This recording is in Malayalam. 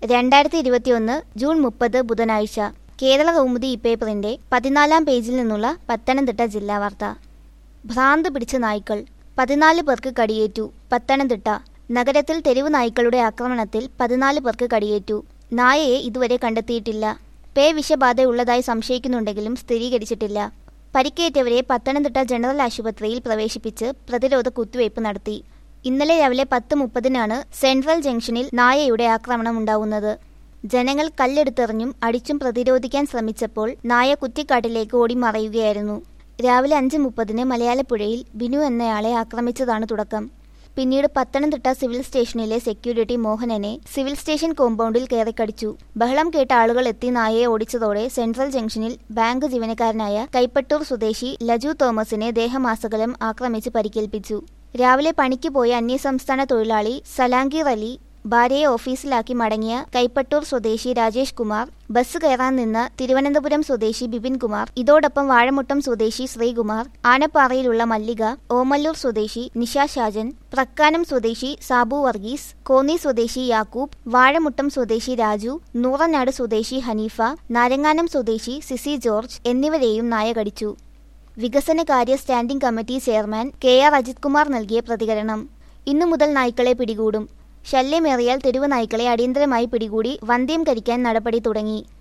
രണ്ടായിരത്തി ഇരുപത്തിയൊന്ന് ജൂൺ മുപ്പത് ബുധനാഴ്ച കേരള കൗമുദി ഇപ്പേപ്പറിന്റെ പതിനാലാം പേജിൽ നിന്നുള്ള പത്തനംതിട്ട ജില്ലാ വാർത്ത ഭ്രാന്ത് പിടിച്ച നായ്ക്കൾ പതിനാല് പേർക്ക് കടിയേറ്റു പത്തനംതിട്ട നഗരത്തിൽ തെരുവ് നായ്ക്കളുടെ ആക്രമണത്തിൽ പതിനാല് പേർക്ക് കടിയേറ്റു നായയെ ഇതുവരെ കണ്ടെത്തിയിട്ടില്ല പേ വിഷബാധയുള്ളതായി സംശയിക്കുന്നുണ്ടെങ്കിലും സ്ഥിരീകരിച്ചിട്ടില്ല പരിക്കേറ്റവരെ പത്തനംതിട്ട ജനറൽ ആശുപത്രിയിൽ പ്രവേശിപ്പിച്ച് പ്രതിരോധ കുത്തിവയ്പ് നടത്തി ഇന്നലെ രാവിലെ പത്ത് മുപ്പതിനാണ് സെൻട്രൽ ജംഗ്ഷനിൽ നായയുടെ ആക്രമണം ഉണ്ടാവുന്നത് ജനങ്ങൾ കല്ലെടുത്തെറിഞ്ഞും അടിച്ചും പ്രതിരോധിക്കാൻ ശ്രമിച്ചപ്പോൾ നായ കുറ്റിക്കാട്ടിലേക്ക് ഓടി മറയുകയായിരുന്നു രാവിലെ അഞ്ച് മുപ്പതിന് മലയാളപ്പുഴയിൽ ബിനു എന്നയാളെ ആക്രമിച്ചതാണ് തുടക്കം പിന്നീട് പത്തനംതിട്ട സിവിൽ സ്റ്റേഷനിലെ സെക്യൂരിറ്റി മോഹനനെ സിവിൽ സ്റ്റേഷൻ കോമ്പൗണ്ടിൽ കയറിക്കടിച്ചു ബഹളം കേട്ട ആളുകൾ എത്തി നായയെ ഓടിച്ചതോടെ സെൻട്രൽ ജംഗ്ഷനിൽ ബാങ്ക് ജീവനക്കാരനായ കൈപ്പട്ടൂർ സ്വദേശി ലജു തോമസിനെ ദേഹമാസകലം ആക്രമിച്ച് പരിക്കേൽപ്പിച്ചു രാവിലെ പണിക്ക് പോയ അന്യസംസ്ഥാന തൊഴിലാളി സലാംഗീർ അലി ഭാര്യയെ ഓഫീസിലാക്കി മടങ്ങിയ കൈപ്പട്ടൂർ സ്വദേശി രാജേഷ് കുമാർ ബസ് കയറാൻ നിന്ന തിരുവനന്തപുരം സ്വദേശി ബിപിൻ കുമാർ ഇതോടൊപ്പം വാഴമുട്ടം സ്വദേശി ശ്രീകുമാർ ആനപ്പാറയിലുള്ള മല്ലിക ഓമല്ലൂർ സ്വദേശി നിഷ ഷാജൻ പ്രക്കാനം സ്വദേശി സാബു വർഗീസ് കോന്നി സ്വദേശി യാക്കൂബ് വാഴമുട്ടം സ്വദേശി രാജു നൂറനാട് സ്വദേശി ഹനീഫ നാരങ്ങാനം സ്വദേശി സിസി ജോർജ് എന്നിവരെയും നായ കടിച്ചു വികസനകാര്യ standing committee chairman K R Ajith Kumar നൽകിയ പ്രതികരണം ഇന്നു മുതൽ നായ്ക്കളെ പിടികൂടും ശല്യമേറിയാൽ തെരുവ് നായ്ക്കളെ അടിയന്തരമായി പിടികൂടി വന്ധ്യം കരിക്കാൻ നടപടി തുടങ്ങി